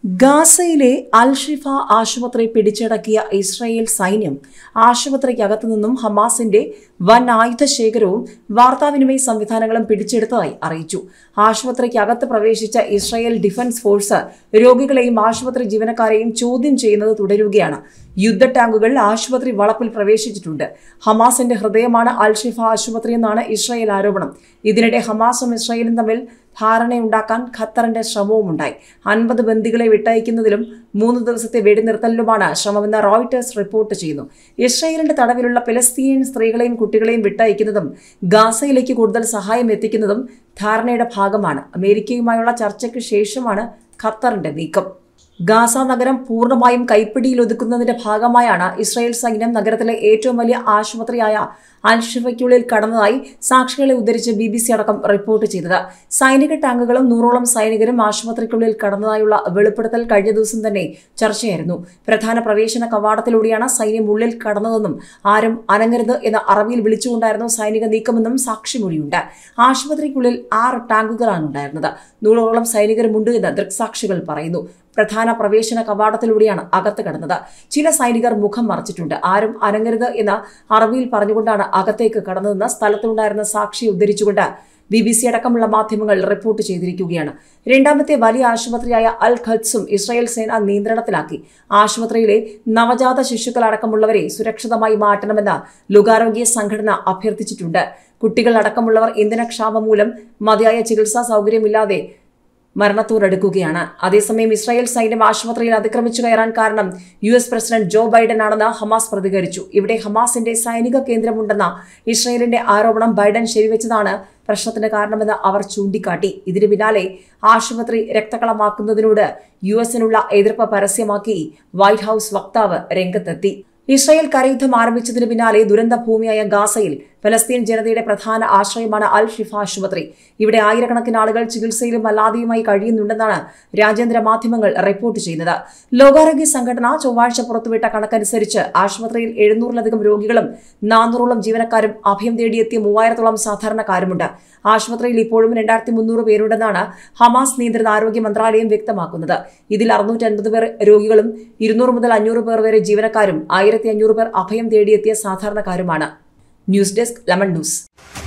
ഗാസയിലെ അൽഷിഫ ആശുപത്രി പിടിച്ചടക്കിയ ഇസ്രായേൽ സൈന്യം ആശുപത്രിക്കകത്തു നിന്നും ഹമാസിന്റെ വൻ ആയുധ ശേഖരവും വാർത്താവിനിമയ സംവിധാനങ്ങളും പിടിച്ചെടുത്തതായി അറിയിച്ചു ആശുപത്രിക്കകത്ത് പ്രവേശിച്ച ഇസ്രായേൽ ഡിഫൻസ് ഫോഴ്സ് രോഗികളെയും ആശുപത്രി ജീവനക്കാരെയും ചോദ്യം ചെയ്യുന്നത് തുടരുകയാണ് യുദ്ധ ടാങ്കുകൾ ആശുപത്രി വളപ്പിൽ പ്രവേശിച്ചിട്ടുണ്ട് ഹമാസിന്റെ ഹൃദയമാണ് അൽഷിഫ ആശുപത്രി എന്നാണ് ഇസ്രായേൽ ആരോപണം ഇതിനിടെ ഹമാസും ഇസ്രായേലും തമ്മിൽ ധാരണയുണ്ടാക്കാൻ ഖത്തറിന്റെ ശ്രമവുമുണ്ടായി അൻപത് ബന്ദികളെ വിട്ടയക്കുന്നതിലും മൂന്ന് ദിവസത്തെ വെടിനിർത്തലിലുമാണ് ശ്രമമെന്ന് റോയിട്ടേഴ്സ് റിപ്പോർട്ട് ചെയ്യുന്നു ഇസ്രായേലിന്റെ തടവിലുള്ള പലസ്തീനിയൻ സ്ത്രീകളെയും കുട്ടികളെയും വിട്ടയക്കുന്നതും ഗാസയിലേക്ക് കൂടുതൽ സഹായം എത്തിക്കുന്നതും ധാരണയുടെ ഭാഗമാണ് അമേരിക്കയുമായുള്ള ചർച്ചയ്ക്ക് ശേഷമാണ് ഖത്തറിന്റെ നീക്കം ഗാസ നഗരം പൂർണ്ണമായും കൈപ്പിടിയിൽ ഒതുക്കുന്നതിന്റെ ഭാഗമായാണ് ഇസ്രായേൽ സൈന്യം നഗരത്തിലെ ഏറ്റവും വലിയ ആശുപത്രിയായ അൽഷിഫയ്ക്കുള്ളിൽ കടന്നതായി സാക്ഷികളെ ഉദ്ധരിച്ച് ബി ബി സി അടക്കം റിപ്പോർട്ട് ചെയ്തത് സൈനിക ടാങ്കുകളും നൂറോളം സൈനികരും ആശുപത്രിക്കുള്ളിൽ കടന്നതായുള്ള വെളിപ്പെടുത്തൽ കഴിഞ്ഞ ദിവസം തന്നെ ചർച്ചയായിരുന്നു പ്രധാന പ്രവേശന കവാടത്തിലൂടെയാണ് സൈന്യം ഉള്ളിൽ കടന്നതെന്നും ആരും അനങ്ങരുത് എന്ന അറബിയിൽ വിളിച്ചുകൊണ്ടായിരുന്നു സൈനിക നീക്കമെന്നും സാക്ഷിമൊഴിയുണ്ട് ആശുപത്രിക്കുള്ളിൽ ആറ് ടാങ്കുകളാണ് ഉണ്ടായിരുന്നത് നൂറോളം സൈനികരുമുണ്ട് എന്ന് ദൃക്സാക്ഷികൾ പറയുന്നു പ്രധാന പ്രവേശന കവാടത്തിലൂടെയാണ് അകത്ത് കടന്നത് ചില സൈനികർ മുഖം മറച്ചിട്ടുണ്ട് ആരും അനങ്ങരുത് എന്ന അറബിയിൽ പറഞ്ഞുകൊണ്ടാണ് അകത്തേക്ക് കടന്നതെന്ന് സ്ഥലത്തുണ്ടായിരുന്ന സാക്ഷിയെ ഉദ്ധരിച്ചുകൊണ്ട് ബി ബി സി അടക്കമുള്ള മാധ്യമങ്ങൾ റിപ്പോർട്ട് ചെയ്തിരിക്കുകയാണ് രണ്ടാമത്തെ വലിയ ആശുപത്രിയായ അൽ ഖദ്സും ഇസ്രായേൽ സേന നിയന്ത്രണത്തിലാക്കി ആശുപത്രിയിലെ നവജാത ശിശുക്കളടക്കമുള്ളവരെ സുരക്ഷിതമായി മാറ്റണമെന്ന് ലോകാരോഗ്യ സംഘടന അഭ്യർത്ഥിച്ചിട്ടുണ്ട് കുട്ടികൾ അടക്കമുള്ളവർ ഇന്ധനക്ഷാമം മൂലം മതിയായ ചികിത്സാ സൗകര്യമില്ലാതെ മരണത്തോടടുക്കുകയാണ് അതേസമയം ഇസ്രായേൽ സൈന്യം ആശുപത്രിയിൽ അതിക്രമിച്ചു കയറാൻ കാരണം U S president Joe Biden ആണെന്ന് ഹമാസ് പ്രതികരിച്ചു ഇവിടെ ഹമാസിന്റെ സൈനിക കേന്ദ്രമുണ്ടെന്ന ഇസ്രായേലിന്റെ ആരോപണം ബൈഡൻ ശരിവെച്ചതാണ് പ്രശ്നത്തിന് കാരണമെന്ന് അവർ ചൂണ്ടിക്കാട്ടി ഇതിനു പിന്നാലെ ആശുപത്രി രക്തകളമാക്കുന്നതിനോട് യു എസിനുള്ള എതിർപ്പ് പരസ്യമാക്കി വൈറ്റ് ഹൌസ് വക്താവ് രംഗത്തെത്തി ഇസ്രായേൽ കരയുദ്ധം ആരംഭിച്ചതിന് പിന്നാലെ ദുരന്ത ഭൂമിയായ ഗാസയിൽ ഫലസ്തീൻ ജനതയുടെ പ്രധാന ആശ്രയമാണ് അൽ ഷിഫ ആശുപത്രി ഇവിടെ ആയിരക്കണക്കിന് ആളുകൾ ചികിത്സയിലും അല്ലാതെയുമായി കഴിയുന്നുണ്ടെന്നാണ് രാജ്യാന്തര മാധ്യമങ്ങൾ റിപ്പോർട്ട് ചെയ്യുന്നത് ലോകാരോഗ്യ സംഘടന ചൊവ്വാഴ്ച പുറത്തുവിട്ട കണക്കനുസരിച്ച് ആശുപത്രിയിൽ എഴുന്നൂറിലധികം രോഗികളും നാനൂറോളം ജീവനക്കാരും അഭയം തേടിയെത്തിയ മൂവായിരത്തോളം സാധാരണക്കാരുമുണ്ട് ആശുപത്രിയിൽ ഇപ്പോഴും രണ്ടായിരത്തി മുന്നൂറ് പേരുണ്ടെന്നാണ് ഹമാസ് നിയന്ത്രിത ആരോഗ്യ മന്ത്രാലയം വ്യക്തമാക്കുന്നത് ഇതിൽ അറുന്നൂറ്റി അൻപത് പേർ രോഗികളും ഇരുന്നൂറ് മുതൽ അഞ്ഞൂറ് പേർ വരെ ജീവനക്കാരും ആയിരത്തി അഞ്ഞൂറ് പേർ അഭയം തേടിയെത്തിയ സാധാരണക്കാരുമാണ് ന്യൂസ് ഡെസ്ക് ലെമൺ ന്യൂസ്